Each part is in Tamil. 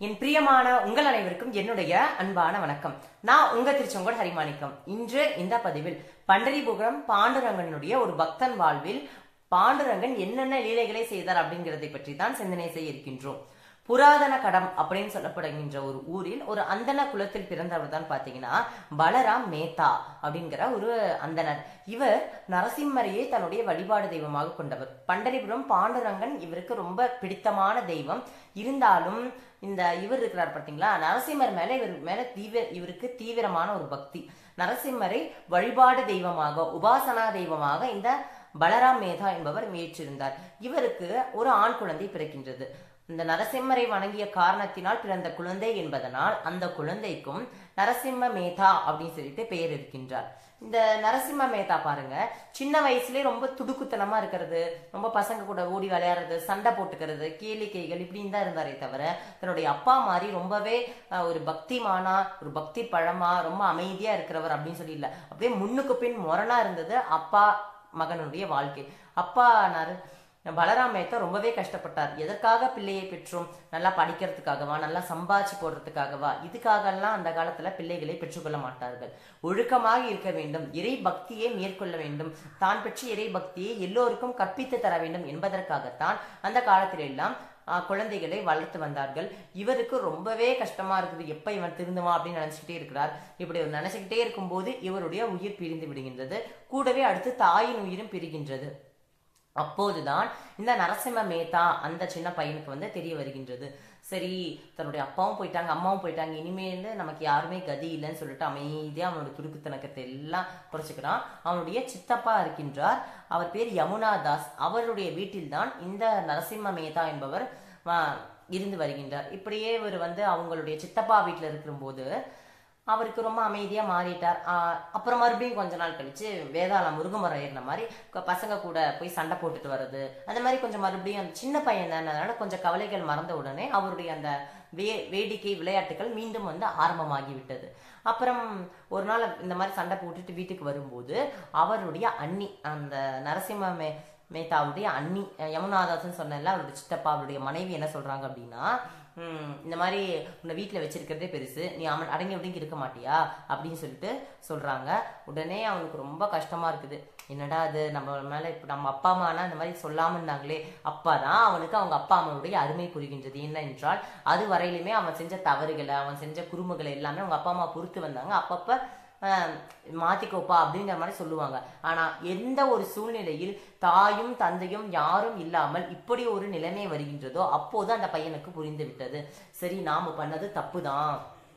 என் பிரியமான உங்கள் அனைவருக்கும் என்னுடைய அன்பான வணக்கம் நான் உங்க திருச்செங்கோடு ஹரிமாணிக்கம் இன்று இந்த பதிவில் பண்டரிபுரம் பாண்டுரங்கனுடைய ஒரு பக்தன் வாழ்வில் பாண்டுரங்கன் என்னென்ன லீலைகளை செய்தார் அப்படிங்கிறதை பற்றி தான் சிந்தனை செய்ய இருக்கின்றோம் புராதன கடம் அப்படின்னு சொல்லப்படுகின்ற ஒரு ஊரில் ஒரு அந்தன குலத்தில் பிறந்தவர் தான் பாத்தீங்கன்னா பலராம் மேத்தா அப்படிங்கிற ஒரு அந்தனர் இவர் நரசிம்மரையே தன்னுடைய வழிபாடு தெய்வமாக கொண்டவர் பண்டரிபுரம் பாண்டுரங்கன் இவருக்கு ரொம்ப பிடித்தமான தெய்வம் இருந்தாலும் இந்த இவர் இருக்கிறார் பார்த்தீங்களா நரசிம்மர் மேல இவர் மேல தீவிர இவருக்கு தீவிரமான ஒரு பக்தி நரசிம்மரை வழிபாடு தெய்வமாக உபாசனா தெய்வமாக இந்த பலராம் மேதா என்பவர் முயற்சிருந்தார் இவருக்கு ஒரு ஆண் குழந்தை பிறக்கின்றது இந்த நரசிம்மரை வணங்கிய காரணத்தினால் பிறந்த குழந்தை என்பதனால் அந்த குழந்தைக்கும் நரசிம்ம மேதா அப்படின்னு சொல்லிட்டு பெயர் இருக்கின்றார் இந்த நரசிம்ம மேதா பாருங்க சின்ன வயசுலயே ரொம்ப துடுக்குத்தனமா இருக்கிறது ரொம்ப பசங்க கூட ஓடி விளையாடுறது சண்டை போட்டுக்கிறது கேளிக்கைகள் இப்படின்னு தான் இருந்தாரே தவிர தன்னுடைய அப்பா மாதிரி ரொம்பவே அஹ், ஒரு பக்திமானா ஒரு பக்தி பழமா ரொம்ப அமைதியா இருக்கிறவர் அப்படின்னு சொல்லி இல்ல அப்படியே முன்னுக்கு பின் முரணா இருந்தது அப்பா மகனுடைய வாழ்க்கை அப்பா நர பலராம் மேத்தா ரொம்பவே கஷ்டப்பட்டார் எதற்காக பிள்ளையை பெற்றோம் நல்லா படிக்கிறதுக்காகவா நல்லா சம்பாதிச்சு போடுறதுக்காகவா இதுக்காகலாம் அந்த காலத்துல பிள்ளைகளை பெற்றுக்கொள்ள மாட்டார்கள் ஒழுக்கமாக இருக்க வேண்டும் இறை பக்தியை மேற்கொள்ள வேண்டும் தான் பெற்ற இறை பக்தியை எல்லோருக்கும் கற்பித்து தர வேண்டும் என்பதற்காகத்தான் அந்த காலத்திலெல்லாம் ஆஹ், குழந்தைகளை வளர்த்து வந்தார்கள் இவருக்கு ரொம்பவே கஷ்டமா இருக்குது எப்ப இவன் திருந்துவான் அப்படின்னு நினைச்சுக்கிட்டே இருக்கிறார் இப்படி அவர் நினைச்சுக்கிட்டே இருக்கும்போது இவருடைய உயிர் பிரிந்து விடுகின்றது கூடவே அடுத்து தாயின் உயிரும் பிரிகின்றது அப்போதுதான் இந்த நரசிம்ம மேத்தா அந்த சின்ன பையனுக்கு வந்து தெரிய வருகின்றது சரி தன்னுடைய அப்பாவும் போயிட்டாங்க அம்மாவும் போயிட்டாங்க இனிமேல் நமக்கு யாருமே கதி இல்லைன்னு சொல்லிட்டு அமைதியா அவனோட துடுக்குத்தனக்கத்தை எல்லாம் குறைச்சிக்கிறான் அவனுடைய சித்தப்பா இருக்கின்றார் அவர் பேர் யமுனா தாஸ் அவருடைய வீட்டில்தான் இந்த நரசிம்ம மேத்தா என்பவர் வ- இருந்து வருகின்றார் இப்படியே இவர் வந்து அவங்களுடைய சித்தப்பா வீட்டில் இருக்கும்போது அவருக்கு ரொம்ப அமைதியா மாறிட்டார் ஆஹ் அப்புறம் மறுபடியும் கொஞ்ச நாள் கழிச்சு வேதாளம் முருகமரம் ஏறின மாதிரி க- பசங்க கூட போய் சண்டை போட்டுட்டு வர்றது அந்த மாதிரி கொஞ்சம் மறுபடியும் அந்த சின்ன பையன் தானே கொஞ்சம் கவலைகள் மறந்த உடனே அவருடைய அந்த வே வேடிக்கை விளையாட்டுகள் மீண்டும் வந்து ஆரம்பமாகி விட்டது அப்புறம் ஒரு நாள் இந்த மாதிரி சண்டை போட்டுட்டு வீட்டுக்கு வரும்போது அவருடைய அண்ணி அந்த நரசிம்ம மே மேத்தாவுடைய அண்ணி அஹ் யமுனாதாசன் சொன்னேன்ல அவருடைய சித்தப்பா அவருடைய மனைவி என்ன சொல்றாங்க அப்படின்னா "ம், இந்த மாதிரி உன்னை வீட்டில் வச்சிருக்கிறதே பெருசு நீ அவன் அடங்கி ஒடுங்கி இருக்க மாட்டியா அப்படின்னு சொல்லிட்டு சொல்றாங்க உடனே அவனுக்கு ரொம்ப கஷ்டமா இருக்குது என்னடா அது நம்ம மேல இப்ப நம்ம அப்பா அம்மானா இந்த மாதிரி சொல்லாம இருந்தாங்களே அப்பதான் அவனுக்கு அவங்க அப்பா அம்மாவுடைய அருமை புரிகின்றது என்ன என்றால் அது வரையிலுமே அவன் செஞ்ச தவறுகளை அவன் செஞ்ச குறும்புகளை எல்லாமே அவங்க அப்பா அம்மா பொறுத்து வந்தாங்க அப்பப்ப ஆஹ், மாத்திக்கோப்பா அப்படிங்கிற மாதிரி சொல்லுவாங்க ஆனா எந்த ஒரு சூழ்நிலையில் தாயும் தந்தையும் யாரும் இல்லாமல் இப்படி ஒரு நிலைமை வருகின்றதோ அப்போது அந்த பையனுக்கு புரிந்து விட்டது சரி நாம பண்ணது தப்புதான்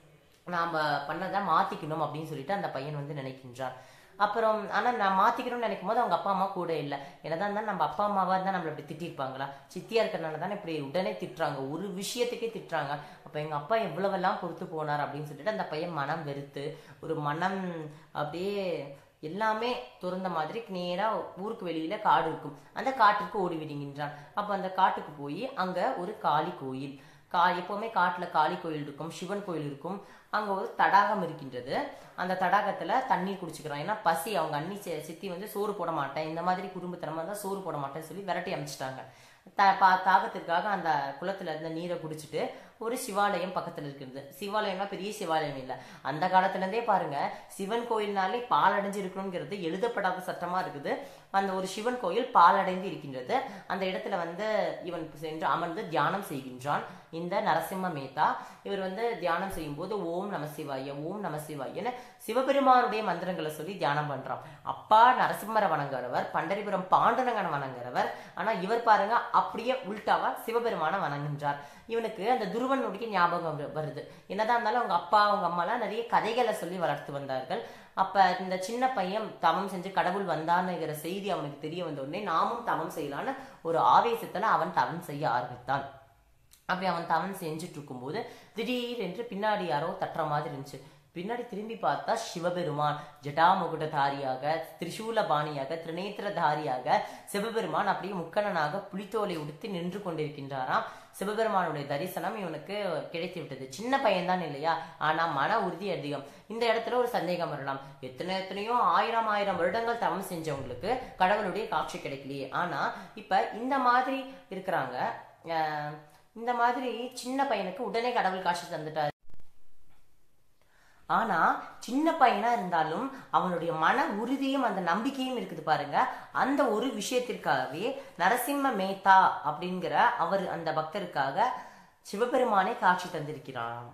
நாம பண்ணதை மாத்திக்கணும் அப்படின்னு சொல்லிட்டு அந்த பையன் வந்து நினைக்கின்றான் அப்புறம் ஆனா நான் மாத்திக்கணும்னு நினைக்கும் போது அவங்க அப்பா அம்மா கூட இல்லை என்னதான் இருந்தாலும் நம்ம அப்பா அம்மாவா இருந்தா நம்மள இப்படி திட்டிருப்பாங்களா சித்தியா இருக்கிறனால தானே இப்படி உடனே திட்டுறாங்க ஒரு விஷயத்துக்கே திட்டுறாங்க அப்ப எங்க அப்பா எவ்வளவெல்லாம் பொறுத்து போனார் அப்படின்னு சொல்லிட்டு அந்த பையன் மனம் வெறுத்து ஒரு மனம் அப்படியே எல்லாமே துறந்த மாதிரி நேரா ஊருக்கு வெளியில காடு இருக்கும் அந்த காட்டுக்கு ஓடி விடுகின்றான் அப்ப அந்த காட்டுக்கு போய் அங்க ஒரு காளி கோயில் கா எப்பவுமே காட்டுல காளி கோயில் இருக்கும் சிவன் கோயில் இருக்கும் அங்க ஒரு தடாகம் இருக்கின்றது அந்த தடாகத்துல தண்ணீர் குடிச்சுக்கிறான் ஏன்னா பசி அவங்க அண்ணி சி- சித்தி வந்து சோறு போட மாட்டேன் இந்த மாதிரி குடும்பத்தனமா தான் சோறு போட மாட்டேன்னு சொல்லி விரட்டி அமைச்சிட்டாங்க த பா- தாகத்திற்காக அந்த குளத்துல இருந்த நீரை குடிச்சிட்டு ஒரு சிவாலயம் பக்கத்துல இருக்குது சிவாலயம்னா பெரிய சிவாலயம் இல்ல அந்த காலத்துல இருந்தே பாருங்க சிவன் கோயில்னாலே பால் அடைஞ்சு இருக்கணுங்கிறது எழுதப்படாத சட்டமா இருக்குது அந்த ஒரு சிவன் கோயில் பால் அடைந்து இருக்கின்றது அந்த இடத்துல வந்து இவன் சென்று அமர்ந்து தியானம் செய்கின்றான் இந்த நரசிம்ம மேத்தா இவர் வந்து தியானம் செய்யும் போது ஓம் நம சிவாய ஓம் நம சிவாயன்னு சிவபெருமானுடைய மந்திரங்களை சொல்லி தியானம் பண்றான் அப்பா நரசிம்மரை வணங்குறவர் பண்டரிபுரம் பாண்டுரங்கனை வணங்குறவர் ஆனா இவர் பாருங்க அப்படியே உல்டாவா சிவபெருமான வணங்குகின்றார் இவனுக்கு அந்த துருவனுடைய ஞாபகம் வரு- வருது என்னதான் இருந்தாலும் அவங்க அப்பா அவங்க அம்மாலாம் நிறைய கதைகளை சொல்லி வளர்த்து வந்தார்கள் அப்ப இந்த சின்ன பையன் தவம் செஞ்சு கடவுள் வந்தான்னுங்கிற செய்தி அவனுக்கு தெரிய வந்த உடனே நாமும் தவம் செய்யலான்னு ஒரு ஆவேசத்துல அவன் தவம் செய்ய ஆரம்பித்தான் அப்படி அவன் தவன் செஞ்சுட்டு இருக்கும்போது திடீரென்று பின்னாடி யாரோ தட்டுற மாதிரி இருந்துச்சு பின்னாடி திரும்பி பார்த்தா சிவபெருமான் ஜடாமுகுடதாரியாக திரிசூல பாணியாக திரிநேத்திரதாரியாக சிவபெருமான் அப்படியே முக்கணனாக புலித்தோலை உடுத்தி நின்று கொண்டிருக்கின்றாராம் சிவபெருமானுடைய தரிசனம் இவனுக்கு கிடைத்து விட்டது சின்ன பையன்தான் இல்லையா ஆனா மன உறுதி அதிகம் இந்த இடத்துல ஒரு சந்தேகம் வரலாம் எத்தனை எத்தனையோ ஆயிரம் ஆயிரம் வருடங்கள் தவம் செஞ்சவங்களுக்கு கடவுளுடைய காட்சி கிடைக்கலையே ஆனா இப்ப இந்த மாதிரி இருக்கிறாங்க அஹ் இந்த மாதிரி சின்ன பையனுக்கு உடனே கடவுள் காட்சி தந்துட்டாரு ஆனா சின்ன பையனா இருந்தாலும் அவனுடைய மன உறுதியும் அந்த நம்பிக்கையும் இருக்குது பாருங்க அந்த ஒரு விஷயத்திற்காகவே நரசிம்ம மேத்தா அப்படிங்கிற அவர் அந்த பக்தருக்காக சிவபெருமானை காட்சி தந்திருக்கிறாராம்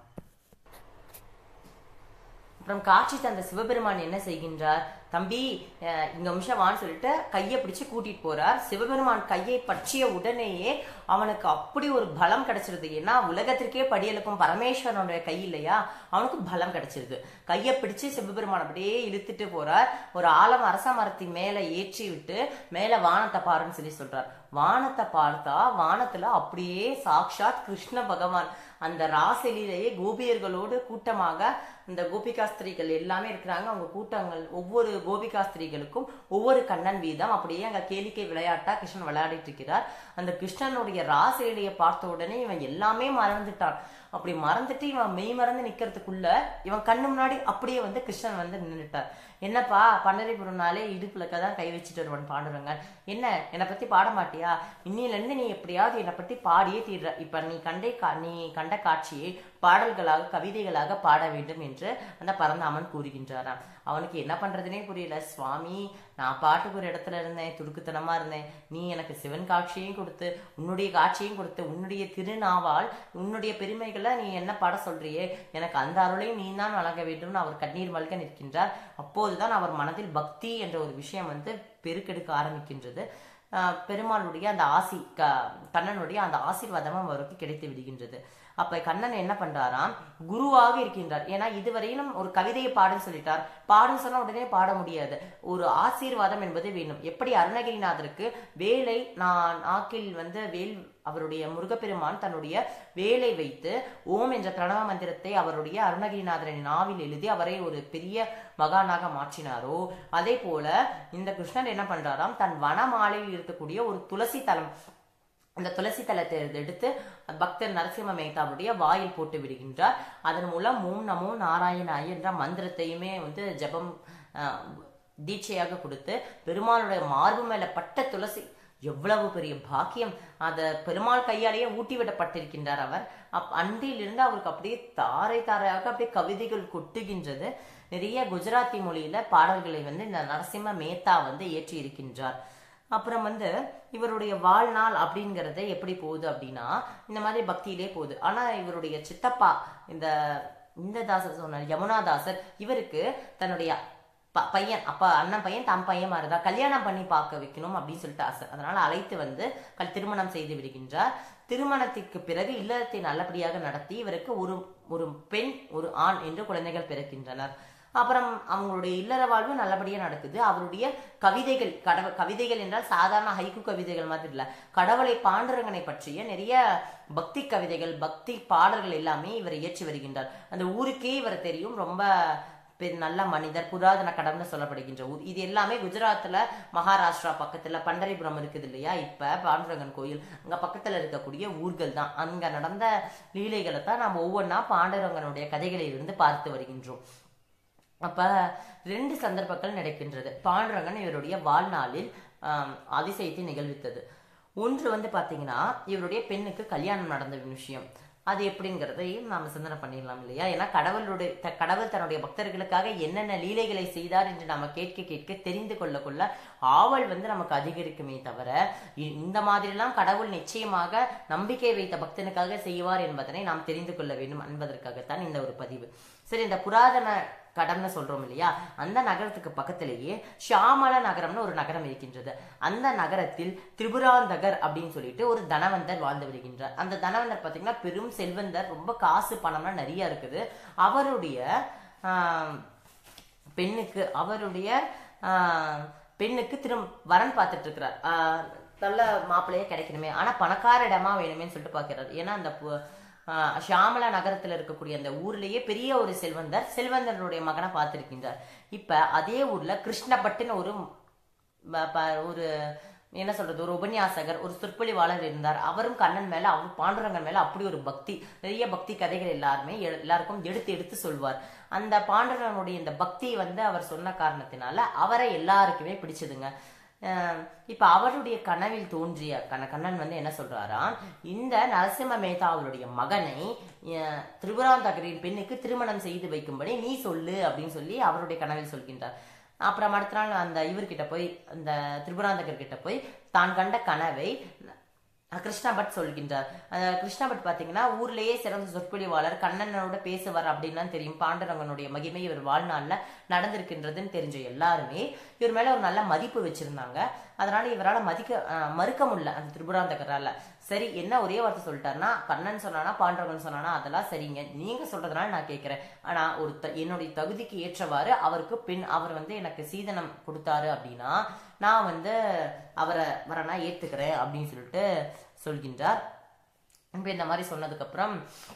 அப்புறம் காட்சி தந்த சிவபெருமான் என்ன செய்கின்றார் தம்பி அஹ், இங்க நிமிஷம் வான்னு சொல்லிட்டு கையை பிடிச்சு கூட்டிட்டு போறார் சிவபெருமான் கையை பற்றிய உடனேயே அவனுக்கு அப்படி ஒரு பலம் கிடைச்சிருது ஏன்னா உலகத்திற்கே படியெழுப்பும் பரமேஸ்வரனுடைய கை இல்லையா அவனுக்கு பலம் கிடைச்சிருது கையை பிடிச்சு சிவபெருமான் அப்படியே இழுத்துட்டு போறார் ஒரு ஆலம் அரச மரத்தின் மேல ஏற்றி விட்டு மேல வானத்தை பாருன்னு சொல்லி சொல்றார் வானத்தை பார்த்தா வானத்துல அப்படியே சாக்ஷாத் கிருஷ்ண பகவான் அந்த ராசிலேயே கோபியர்களோடு கூட்டமாக இந்த கோபிகா ஸ்திரீகள் எல்லாமே இருக்கிறாங்க அவங்க கூட்டங்கள் ஒவ்வொரு கோபிகா ஸ்திரீகளுக்கும் ஒவ்வொரு கண்ணன் வீதம் அப்படியே அங்க கேளிக்கை விளையாட்டா கிருஷ்ணன் விளையாடிட்டு இருக்கிறார் அந்த கிருஷ்ணனுடைய ராசிலேயே பார்த்த உடனே இவன் எல்லாமே மறந்துட்டான் அப்படி மறந்துட்டு இவன் மெய் மறந்து நிக்கிறதுக்குள்ள இவன் கண்ணு முன்னாடி அப்படியே வந்து கிருஷ்ணன் வந்து நின்னுட்டார் என்னப்பா பண்டரிபுரம்னாலே இடுப்புல தான் கை வச்சுட்டு வருவான் பாண்டுறங்க என்ன என்னை பத்தி பாட மாட்டியா இன்னில இருந்து நீ எப்படியாவது என்னை பத்தி பாடியே தீர்ற இப்ப நீ கண்டே கா- நீ கண்ட காட்சியை பாடல்களாக கவிதைகளாக பாட வேண்டும் என்று அந்த பரந்தாமன் கூறுகின்றாராம் அவனுக்கு என்ன பண்றதுனே புரியல சுவாமி நான் பாட்டுக்கு ஒரு இடத்துல இருந்தேன் துடுக்குத்தனமா இருந்தேன் நீ எனக்கு சிவன் காட்சியையும் கொடுத்து உன்னுடைய காட்சியையும் கொடுத்து உன்னுடைய திருநாவால் உன்னுடைய பெருமைகளை நீ என்ன பாட சொல்றியே எனக்கு அந்த அருளையும் நீ தான் வழங்க வேண்டும்னு அவர் கண்ணீர் மல்க நிற்கின்றார் அப்போதுதான் அவர் மனதில் பக்தி என்ற ஒரு விஷயம் வந்து பெருக்கெடுக்க ஆரம்பிக்கின்றது ஆஹ் பெருமாளுடைய அந்த ஆசி க கண்ணனுடைய அந்த ஆசீர்வாதமும் அவருக்கு கிடைத்து விடுகின்றது அப்ப கண்ணன் என்ன பண்றாராம் குருவாக இருக்கின்றார் ஏன்னா இதுவரையிலும் ஒரு கவிதையை பாடுன்னு சொல்லிட்டார் பாடுன்னு சொன்னா உடனே பாட முடியாது ஒரு ஆசீர்வாதம் என்பது வேணும் எப்படி அருணகிரிநாதருக்கு வேலை நான் நாக்கில் வந்து வேல் அவருடைய முருகப்பெருமான் தன்னுடைய வேலை வைத்து ஓம் என்ற பிரணவ மந்திரத்தை அவருடைய அருணகிரிநாதரின் நாவில் எழுதி அவரை ஒரு பெரிய மகானாக மாற்றினாரோ அதே போல இந்த கிருஷ்ணன் என்ன பண்றாராம் தன் வனமாலையில் இருக்கக்கூடிய ஒரு துளசி தலம் அந்த துளசி தலத்தை எடுத்து பக்தர் நரசிம்ம மேத்தாவுடைய வாயில் போட்டு விடுகின்றார் அதன் மூலம் ஓம் நமோ நாராயணாய என்ற மந்திரத்தையுமே வந்து ஜெபம் ஆஹ், தீட்சையாக கொடுத்து பெருமாளுடைய மார்பு மேல பட்ட துளசி எவ்வளவு பெரிய பாக்கியம் அத பெருமாள் கையாலேயே ஊட்டி விடப்பட்டிருக்கின்றார் அவர் அப் அன்றிலிருந்து அவருக்கு அப்படியே தாரை தாரையாக அப்படியே கவிதைகள் கொட்டுகின்றது நிறைய குஜராத்தி மொழியில பாடல்களை வந்து இந்த நரசிம்ம மேத்தா வந்து ஏற்றி இருக்கின்றார் அப்புறம் வந்து இவருடைய வாழ்நாள் அப்படிங்கறது எப்படி போகுது அப்படின்னா இந்த மாதிரி பக்தியிலே போகுது ஆனா இவருடைய சித்தப்பா இந்த இந்த தாசர் சொன்னார் யமுனாதாசர் இவருக்கு தன்னுடைய ப- பையன் அப்ப அண்ணன் பையன் தம் பையன் மாதிரிதான் கல்யாணம் பண்ணி பார்க்க வைக்கணும் அப்படின்னு சொல்லிட்டு ஆசை அதனால அழைத்து வந்து கல் திருமணம் செய்து விடுகின்றார் திருமணத்திற்கு பிறகு இல்லறத்தை நல்லபடியாக நடத்தி இவருக்கு ஒரு ஒரு பெண் ஒரு ஆண் என்று குழந்தைகள் பிறக்கின்றனர் அப்புறம் அவங்களுடைய இல்லற வாழ்வு நல்லபடியா நடக்குது அவருடைய கவிதைகள் கடவுள் கவிதைகள் என்றால் சாதாரண ஹைக்கு கவிதைகள் மாதிரி இல்ல கடவுளை பாண்டுரங்கனை பற்றிய நிறைய பக்தி கவிதைகள் பக்தி பாடல்கள் எல்லாமே இவர் இயற்றி வருகின்றார் அந்த ஊருக்கே இவர் தெரியும் ரொம்ப பெ- நல்ல மனிதர் புராதன கடம்னு சொல்லப்படுகின்ற ஊர் இது எல்லாமே குஜராத்ல மகாராஷ்டிரா பக்கத்துல பண்டரிபுரம் இருக்குது இல்லையா இப்ப பாண்டுரங்கன் கோயில் அங்க பக்கத்துல இருக்கக்கூடிய ஊர்கள் தான் அங்க நடந்த லீலைகளை தான் நாம் ஒவ்வொன்றா பாண்டுரங்கனுடைய கதைகளில் இருந்து பார்த்து வருகின்றோம் அப்ப ரெண்டு சந்தர்ப்பங்கள் நடக்கின்றது பாண்டுரங்கன் இவருடைய வாழ்நாளில் ஆம், அதிசயத்தை நிகழ்வித்தது ஒன்று வந்து பாத்தீங்கன்னா இவருடைய பெண்ணுக்கு கல்யாணம் நடந்த விஷயம் அது எப்படிங்கிறதையும் நாம சிந்தனை பண்ணிடலாம் இல்லையா ஏன்னா கடவுளுடைய த- கடவுள் தன்னுடைய பக்தர்களுக்காக என்னென்ன லீலைகளை செய்தார் என்று நாம கேட்க கேட்க தெரிந்து கொள்ள கொள்ள ஆவல் வந்து நமக்கு அதிகரிக்குமே தவிர இ- இந்த மாதிரிலாம் கடவுள் நிச்சயமாக நம்பிக்கை வைத்த பக்தனுக்காக செய்வார் என்பதனை நாம் தெரிந்து கொள்ள வேண்டும் என்பதற்காகத்தான் இந்த ஒரு பதிவு சரி இந்த புராதன கடம்னு சொல்றோம் இல்லையா அந்த நகரத்துக்கு பக்கத்திலேயே ஷியாமல நகரம்னு ஒரு நகரம் இருக்கின்றது அந்த நகரத்தில் திரிபுராந்தகர் அப்படின்னு சொல்லிட்டு ஒரு தனவந்தர் வாழ்ந்து வருகின்றார் அந்த தனவந்தர் பாத்தீங்கன்னா பெரும் செல்வந்தர் ரொம்ப காசு பணம்லாம் நிறைய இருக்குது அவருடைய ஆஹ், பெண்ணுக்கு அவருடைய ஆஹ், பெண்ணுக்கு திரும் வரன் பார்த்துட்டு இருக்கிறார் ஆஹ், நல்ல மாப்பிள்ளையே கிடைக்கணுமே ஆனா பணக்கார இடமா வேணுமேன்னு சொல்லிட்டு பார்க்கிறார் ஏன்னா அந்த பு- ஆஹ், ஷியாமலா நகரத்துல இருக்கக்கூடிய அந்த ஊர்லயே பெரிய ஒரு செல்வந்தர் செல்வந்தருடைய மகனை பார்த்திருக்கின்றார் இப்ப அதே ஊர்ல கிருஷ்ணபட்டுன்னு ஒரு ப- ப- ஒரு என்ன சொல்றது ஒரு உபன்யாசகர் ஒரு சொற்பொழிவாளர் இருந்தார் அவரும் கண்ணன் மேல அவர் பாண்டுரங்கன் மேல அப்படி ஒரு பக்தி நிறைய பக்தி கதைகள் எல்லாருமே எ- எல்லாருக்கும் எடுத்து எடுத்து சொல்வார் அந்த பாண்டுரங்கனுடைய இந்த பக்தி வந்து அவர் சொன்ன காரணத்தினால அவரை எல்லாருக்குமே பிடிச்சதுங்க அஹ் இப்ப அவருடைய கனவில் தோன்றிய கண்ண கண்ணன் வந்து என்ன சொல்றாராம் இந்த நரசிம்ம மேத்தா அவருடைய மகனை அஹ், திரிபுராந்தகரின் பெண்ணுக்கு திருமணம் செய்து வைக்கும்படி நீ சொல்லு அப்படின்னு சொல்லி அவருடைய கனவில் சொல்கின்றார் அப்புறம் அடுத்த நாள் அந்த இவர்கிட்ட போய் அந்த திரிபுராந்தகர் கிட்ட போய் தான் கண்ட கனவை அஹ் கிருஷ்ணா பட் சொல்கின்றார் அந்த கிருஷ்ணா பட் பாத்தீங்கன்னா ஊர்லயே சிறந்த சொற்பொழிவாளர் கண்ணனோட பேசுவார் அப்படின்லாம் தெரியும் பாண்டரங்கனுடைய மகிமை இவர் வாழ்நாள்ல நடந்திருக்கின்றதுன்னு தெரிஞ்ச எல்லாருமே இவர் மேல ஒரு நல்ல மதிப்பு வச்சிருந்தாங்க அதனால இவரால மதிக்க அஹ் மறுக்க முடியல அந்த திரிபுராந்தகரால சரி என்ன ஒரே வார்த்தை சொல்லிட்டாருன்னா கண்ணன் சொன்னானா பாண்டரங்கன் சொன்னானா அதெல்லாம் சரிங்க நீங்க சொல்றதுனால நான் கேட்கிறேன் ஆனா ஒரு த- என்னுடைய தகுதிக்கு ஏற்றவாறு அவருக்கு பின் அவர் வந்து எனக்கு சீதனம் கொடுத்தாரு அப்படின்னா நான் வந்து அவரை வரனா ஏத்துக்கிறேன் அப்படின்னு சொல்லிட்டு சொல்கின்றார் இப்ப இந்த மாதிரி சொன்னதுக்கு அப்புறம்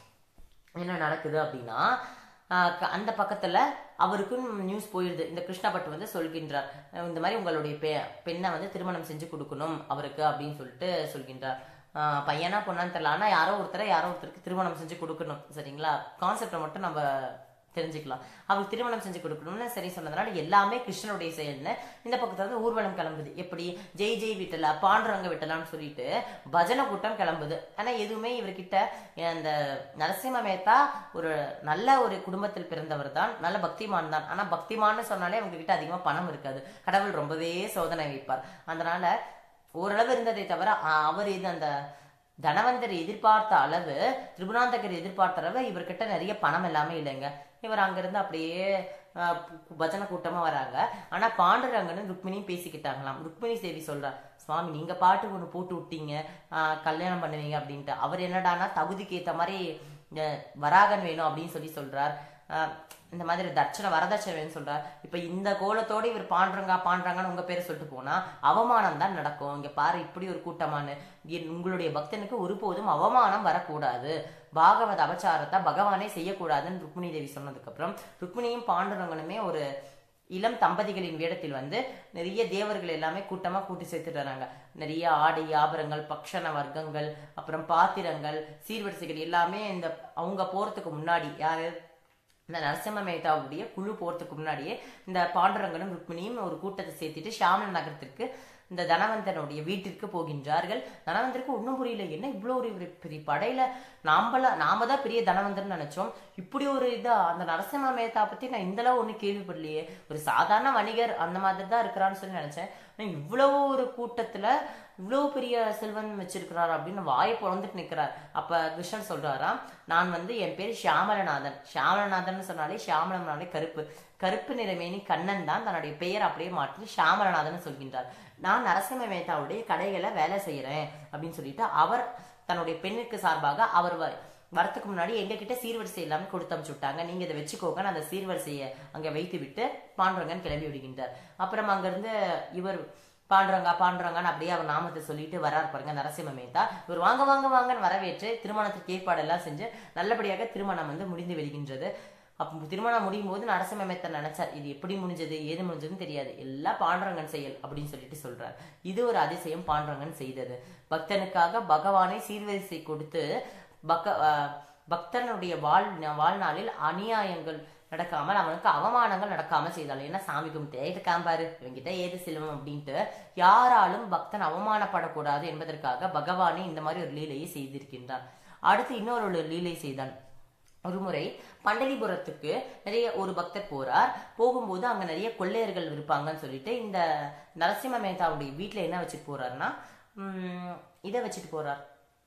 என்ன நடக்குது அப்படின்னா ஆஹ் க- அந்த பக்கத்துல அவருக்கும் நியூஸ் போயிடுது இந்த கிருஷ்ணா பட் வந்து சொல்கின்றார் அஹ் இந்த மாதிரி உங்களுடைய பெ பெண்ணை வந்து திருமணம் செஞ்சு கொடுக்கணும் அவருக்கு அப்படின்னு சொல்லிட்டு சொல்கின்றார் ஆஹ் பையனா பொண்ணான்னு தெரியல ஆனா யாரோ ஒருத்தரை யாரோ ஒருத்தருக்கு திருமணம் செஞ்சு கொடுக்கணும் சரிங்களா கான்செப்டை மட்டும் நம்ம தெரிஞ்சுக்கலாம் அவருக்கு திருமணம் செஞ்சு கொடுக்கணும்னு சரி சொன்னதுனால எல்லாமே கிருஷ்ணனுடைய செயல்னு இந்த பக்கத்துல வந்து ஊர்வலம் கிளம்புது எப்படி ஜெய் ஜெய் விட்டலா பாண்டுரங்க விட்டலான்னு சொல்லிட்டு பஜனை கூட்டம் கிளம்புது ஆனா எதுவுமே இவர்கிட்ட அந்த நரசிம்ம மேத்தா ஒரு நல்ல ஒரு குடும்பத்தில் பிறந்தவர் தான் நல்ல பக்திமான் தான் ஆனா பக்திமான்னு சொன்னாலே அவங்க கிட்ட அதிகமா பணம் இருக்காது கடவுள் ரொம்பவே சோதனை வைப்பார் அதனால ஓரளவு இருந்ததை தவிர அ- அவர் இது அந்த தனவந்தர் எதிர்பார்த்த அளவு திரிபுராந்தகர் எதிர்பார்த்த அளவு இவர்கிட்ட நிறைய பணம் எல்லாமே இல்லைங்க இவர் அங்கிருந்து அப்படியே அஹ், பு- பஜனை கூட்டமா வராங்க ஆனா பாண்டுரங்கனும் ருக்மிணியும் பேசிக்கிட்டாங்களாம் ருக்மிணி தேவி சொல்றா சுவாமி நீங்க பாட்டுக்கு ஒண்ணு போட்டு விட்டீங்க அஹ், கல்யாணம் பண்ணுவீங்க அப்படின்ட்டு அவர் என்னடான்னா தகுதிக்கு ஏத்த மாதிரி அஹ், வராகன் வேணும் அப்படின்னு சொல்லி சொல்றார் அஹ், இந்த மாதிரி தட்சணை வரதட்சணை வேணும்னு சொல்றார் இப்ப இந்த கோலத்தோட இவர் பாண்டுறங்க பாண்டுறாங்கன்னு உங்க பேரை சொல்லிட்டு போனா அவமானம் தான் நடக்கும் இங்க பாரு இப்படி ஒரு கூட்டமானு என் உங்களுடைய பக்தனுக்கு ஒருபோதும் அவமானம் வரக்கூடாது பாகவத அபச்சாரத்தை பகவானே செய்யக்கூடாதுன்னு ருக்மிணி தேவி சொன்னதுக்கு அப்புறம் ருக்மிணியும் பாண்டுரங்கனுமே ஒரு இளம் தம்பதிகளின் வேடத்தில் வந்து நிறைய தேவர்கள் எல்லாமே கூட்டமா கூட்டி சேர்த்துட்டு வராங்க நிறைய ஆடை ஆபரங்கள் பக்ஷண வர்க்கங்கள் அப்புறம் பாத்திரங்கள் சீர்வரிசைகள் எல்லாமே இந்த அவங்க போறதுக்கு முன்னாடி யாரு இந்த நரசிம்ம மேத்தாவுடைய குழு போறதுக்கு முன்னாடியே இந்த பாண்டுரங்கனும் ருக்மிணியும் ஒரு கூட்டத்தை சேர்த்துட்டு ஷாமல நகரத்திற்கு இந்த தனவந்தனுடைய வீட்டிற்கு போகின்றார்கள் தனவந்தருக்கு ஒன்றும் புரியல என்ன இவ்வளோ ஒரு ஒரு பெரிய படையில நாம்பள நாம தான் பெரிய தனவந்தர்னு நினைச்சோம் இப்படி ஒரு இதா அந்த நரசிம்ம மேத்தா பத்தி நான் இந்த அளவு ஒன்றும் கேள்விப்படலையே ஒரு சாதாரண வணிகர் அந்த மாதிரி தான் இருக்கிறான்னு சொல்லி நினைச்சேன் ஆனா இவ்வளவு ஒரு கூட்டத்துல இவ்வளவு பெரிய செல்வன் வச்சிருக்கிறார் அப்படின்னு வாயை பொழந்துட்டு நிக்கிறார் அப்ப கிருஷ்ணன் சொல்றாராம் நான் வந்து என் பேர் ஷியாமலநாதன் ஷியாமலநாதன் சொன்னாலே ஷியாமலனாலே கருப்பு கருப்பு நிறமேனி கண்ணன் தான் தன்னுடைய பெயர் அப்படியே மாற்றி ஷியாமலநாதன் சொல்கின்றார் நான் நரசிம்ம மேத்தாவுடைய கடைகளை வேலை செய்யறேன் அப்படின்னு சொல்லிட்டு அவர் தன்னுடைய பெண்ணுக்கு சார்பாக அவர் வ- வரத்துக்கு முன்னாடி எங்க கிட்ட சீர்வரிசை எல்லாமே கொடுத்து அனுப்பிச்சு விட்டாங்க நீங்க இதை வச்சுக்கோங்க நான் அந்த சீர்வரிசையை அங்க வைத்து விட்டு பாண்டுரங்கன் கிளம்பி விடுகின்றார் அப்புறம் அங்கிருந்து இவர் பாண்டுரங்கா பாண்டுரங்கான்னு அப்படியே அவர் நாமத்தை சொல்லிட்டு வரார் பாருங்க நரசிம்ம மேத்தா இவர் வாங்க வாங்க வாங்கன்னு வரவேற்று திருமணத்திற்கு ஏற்பாடெல்லாம் செஞ்சு நல்லபடியாக திருமணம் வந்து முடிந்து வருகின்றது அப்போ திருமணம் முடியும் போது நரசிம்ம மேத்தா நினைச்சார் இது எப்படி முடிஞ்சது ஏது முடிஞ்சதுன்னு தெரியாது எல்லாம் பாண்டுரங்கன் செயல் அப்படின்னு சொல்லிட்டு சொல்றார் இது ஒரு அதிசயம் பாண்டுரங்கன் செய்தது பக்தனுக்காக பகவானை சீர்வரிசை கொடுத்து பக்க அஹ், பக்தனுடைய வாழ் வாழ்நாளில் அநியாயங்கள் நடக்காமல் அவனுக்கு அவமானங்கள் நடக்காம செய்தாள் என்ன சாமி கும்பிட்டு ஏது காம்பாரு இவங்கிட்ட ஏது செல்வம் அப்படின்ட்டு யாராலும் பக்தன் அவமானப்படக்கூடாது என்பதற்காக பகவானே இந்த மாதிரி ஒரு லீலையை செய்திருக்கின்றான் அடுத்து இன்னொரு ஒரு லீலை செய்தான் ஒரு முறை பண்டரிபுரத்துக்கு நிறைய ஒரு பக்தர் போறார் போகும்போது அங்க நிறைய கொள்ளையர்கள் இருப்பாங்கன்னு சொல்லிட்டு இந்த நரசிம்ம மேத்தாவுடைய வீட்டுல என்ன வச்சுட்டு போறாருன்னா உம், இதை வச்சுட்டு போறார்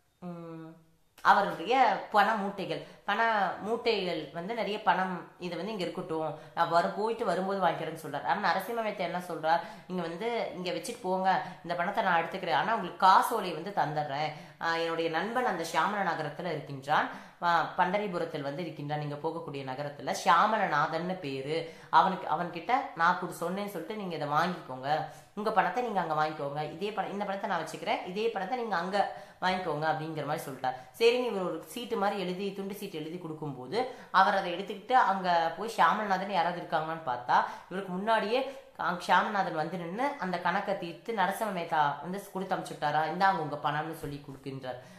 உம், அவருடைய பண மூட்டைகள் பண மூட்டைகள் வந்து நிறைய பணம் இது வந்து இங்க இருக்கட்டும் நான் வரும் போயிட்டு வரும்போது வாங்கிக்கிறேன்னு சொல்றாரு ஆனா நரசிம்ம மேத்தா என்ன சொல்றார் இங்க வந்து இங்க வச்சுட்டு போங்க இந்த பணத்தை நான் எடுத்துக்கிறேன் ஆனா உங்களுக்கு காசோலை வந்து தந்துடுறேன் ஆஹ் என்னுடைய நண்பன் அந்த ஷியாமல நகரத்துல இருக்கின்றான் ஆஹ் பண்டரிபுரத்தில் வந்து இருக்கின்றான் நீங்க போகக்கூடிய நகரத்துல ஷியாமலநாதன்னு பேரு அவனுக்கு அவன்கிட்ட நான் கூட சொன்னேன்னு சொல்லிட்டு நீங்க இதை வாங்கிக்கோங்க உங்க பணத்தை நீங்க அங்க வாங்கிக்கோங்க இதே பணம் இந்த பணத்தை நான் வச்சுக்கிறேன் இதே பணத்தை நீங்க அங்க வாங்கிக்கோங்க அப்படிங்கிற மாதிரி சொல்லிட்டார் சரின்னு இவர் ஒரு சீட்டு மாதிரி எழுதி துண்டு சீட்டு எழுதி கொடுக்கும்போது அவர் அதை எடுத்துக்கிட்டு அங்க போய் ஷியாமல்நாதன் யாராவது இருக்காங்கன்னு பார்த்தா இவருக்கு முன்னாடியே அங்க ஷியாமநாதன் வந்து நின்று அந்த கணக்கை தீர்த்து நரசிம்ம மேத்தா வந்து கொடுத்து அனுப்பிச்சுட்டாரா இந்தாங்க உங்க பணம்னு சொல்லி கொடுக்கின்றார்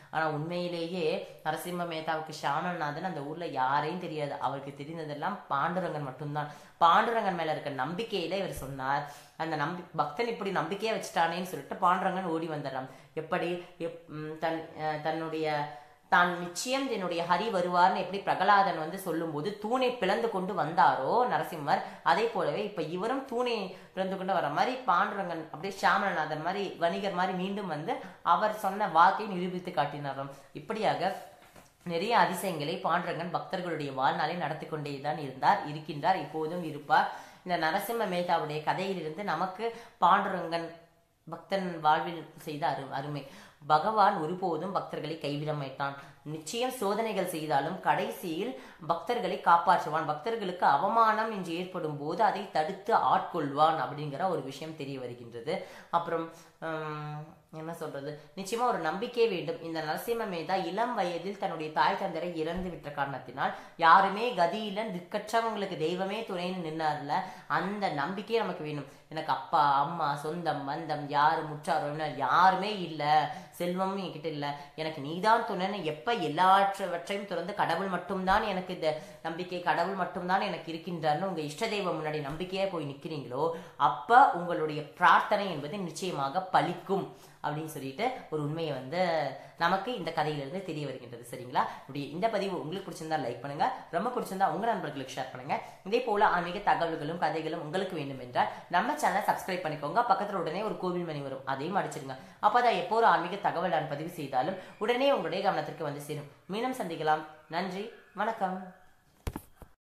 ஆனா உண்மையிலேயே நரசிம்ம மேத்தாவுக்கு ஷாமல்நாதன் அந்த ஊர்ல யாரையும் தெரியாது அவருக்கு தெரிந்ததெல்லாம் பாண்டுரங்கன் மட்டும்தான் பாண்டுரங்கன் மேல இருக்க நம்பிக்கையில இவர் சொன்னார் அந்த நம்பி பக்தன் இப்படி நம்பிக்கையா வச்சுட்டானேன்னு சொல்லிட்டு பாண்டுரங்கன் ஓடி வந்துடுறான் எப்படி எப்- ம், தன் அஹ், தன்னுடைய தான் நிச்சயம் என்னுடைய ஹரி வருவார்னு எப்படி பிரகலாதன் வந்து சொல்லும்போது தூணை பிளந்து கொண்டு வந்தாரோ நரசிம்மர் அதே போலவே இப்ப இவரும் தூணை பிளந்து கொண்டு வர மாதிரி பாண்டுரங்கன் அப்படியே ஷாமலநாதன் மாதிரி வணிகர் மாதிரி மீண்டும் வந்து அவர் சொன்ன வாக்கை நிரூபித்து காட்டினாராம் இப்படியாக நிறைய அதிசயங்களை பாண்டுரங்கன் பக்தர்களுடைய வாழ்நாளை நடத்தி கொண்டேதான் இருந்தார் இருக்கின்றார் இப்போதும் இருப்பார் இந்த நரசிம்ம மேதாவுடைய கதையிலிருந்து நமக்கு பாண்டுரங்கன் பக்தன் வாழ்வில் செய்த அரு அருமை பகவான் ஒருபோதும் பக்தர்களை கைவிட மாட்டான் நிச்சயம் சோதனைகள் செய்தாலும் கடைசியில் பக்தர்களை காப்பாற்றுவான் பக்தர்களுக்கு அவமானம் என்று ஏற்படும் போது அதை தடுத்து ஆட்கொள்வான் அப்படிங்கிற ஒரு விஷயம் தெரிய வருகின்றது அப்புறம் ஹம், என்ன சொல்றது நிச்சயமா ஒரு நம்பிக்கை வேண்டும் இந்த நரசிம்ம மேதா இளம் வயதில் தன்னுடைய தாய் தந்தரை இறந்து விட்ட காரணத்தினால் யாருமே கதியில திக்கற்றவங்களுக்கு தெய்வமே துணைன்னு நின்னார்ல அந்த நம்பிக்கையே நமக்கு வேணும் எனக்கு அப்பா அம்மா சொந்தம் பந்தம் யாரு முற்றார் உறவினர் யாருமே இல்ல செல்வமும் என்கிட்ட இல்ல எனக்கு நீதான் துணைன்னு எப்ப எல்லாற்றவற்றையும் துறந்து கடவுள் மட்டும்தான் எனக்கு இந்த நம்பிக்கை கடவுள் மட்டும்தான் எனக்கு இருக்கின்றார்னு உங்க இஷ்ட தெய்வம் முன்னாடி நம்பிக்கையா போய் நிக்கிறீங்களோ அப்ப உங்களுடைய பிரார்த்தனை என்பது நிச்சயமாக பலிக்கும் அப்படின்னு சொல்லிட்டு ஒரு உண்மையை வந்து நமக்கு இந்த கதையிலிருந்து தெரிய வருகின்றது சரிங்களா இப்படி இந்த பதிவு உங்களுக்கு பிடிச்சிருந்தா லைக் பண்ணுங்க ரொம்ப பிடிச்சிருந்தா உங்க நண்பர்களுக்கு ஷேர் பண்ணுங்க இதே போல ஆன்மீக தகவல்களும் கதைகளும் உங்களுக்கு வேண்டும் என்றால் நம்ம சேனலை சப்ஸ்கிரைப் பண்ணிக்கோங்க பக்கத்துல உடனே ஒரு கோவில் மணி வரும் அதையும் அடிச்சிருங்க அப்பதான் எப்போ ஒரு ஆன்மீக தகவல் நான் பதிவு செய்தாலும் உடனே உங்களுடைய கவனத்திற்கு வந்து சேரும் மீண்டும் சந்திக்கலாம் நன்றி வணக்கம்